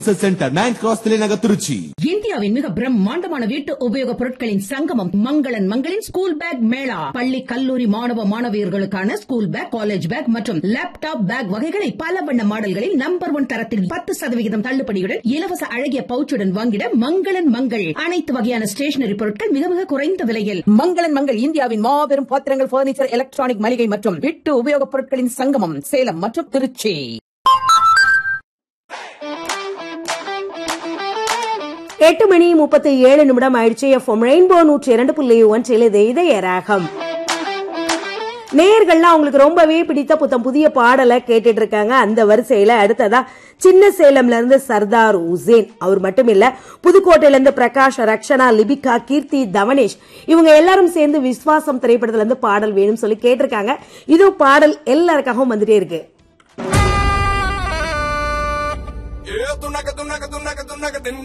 centre nine cross தலைநகர் திருச்சி இந்தியாவின் மிக பிரம்மாண்டமான வீட்டு உபயோகப் பொருட்களின் சங்கமம் மங்களன் மங்களின் ஸ்கூல் பேக் மேளா பள்ளி கல்லூரி மாணவ மாணவியர்களுக்கான ஸ்கூல் பேக் காலேஜ் பேக் மற்றும் லேப்டாப் பேக் வகைகளை பல வண்ண மாடல்களில் நம்பர் ஒன் தரத்தில் பத்து சதவிகிதம் தள்ளுபடியுடன் இலவச அழகிய பவுச்சுடன் வாங்கிட மங்களன் மங்கள் அனைத்து வகையான ஸ்டேஷனரி பொருட்கள் மிக மிக குறைந்த விலையில் மங்களன் மங்கள் இந்தியாவின் மாபெரும் பாத்திரங்கள் பர்னிச்சர் எலக்ட்ரானிக் மளிகை மற்றும் வீட்டு உபயோகப் பொருட்களின் சங்கமம் சேலம் மற்றும் திருச்சி எட்டு மணி முப்பத்தி ஏழு நிமிடம் ஆயிடுச்சு எஃப்எம் ரெயின்போ நூற்றி இரண்டு புள்ளி ஒன்றில் இது இதய ராகம் நேயர்கள்லாம் அவங்களுக்கு ரொம்பவே பிடித்த புத்தம் புதிய பாடலை கேட்டுட்டு இருக்காங்க அந்த வரிசையில அடுத்ததா சின்ன சேலம்ல இருந்து சர்தார் உசேன் அவர் மட்டும் இல்ல புதுக்கோட்டையில இருந்து பிரகாஷ் ரக்ஷனா லிபிகா கீர்த்தி தவனேஷ் இவங்க எல்லாரும் சேர்ந்து விஸ்வாசம் திரைப்படத்துல இருந்து பாடல் வேணும்னு சொல்லி கேட்டிருக்காங்க இதோ பாடல் எல்லாருக்காகவும் வந்துட்டே இருக்கு ஏ துணக்க துணக்க துணக்க துணக்க தின்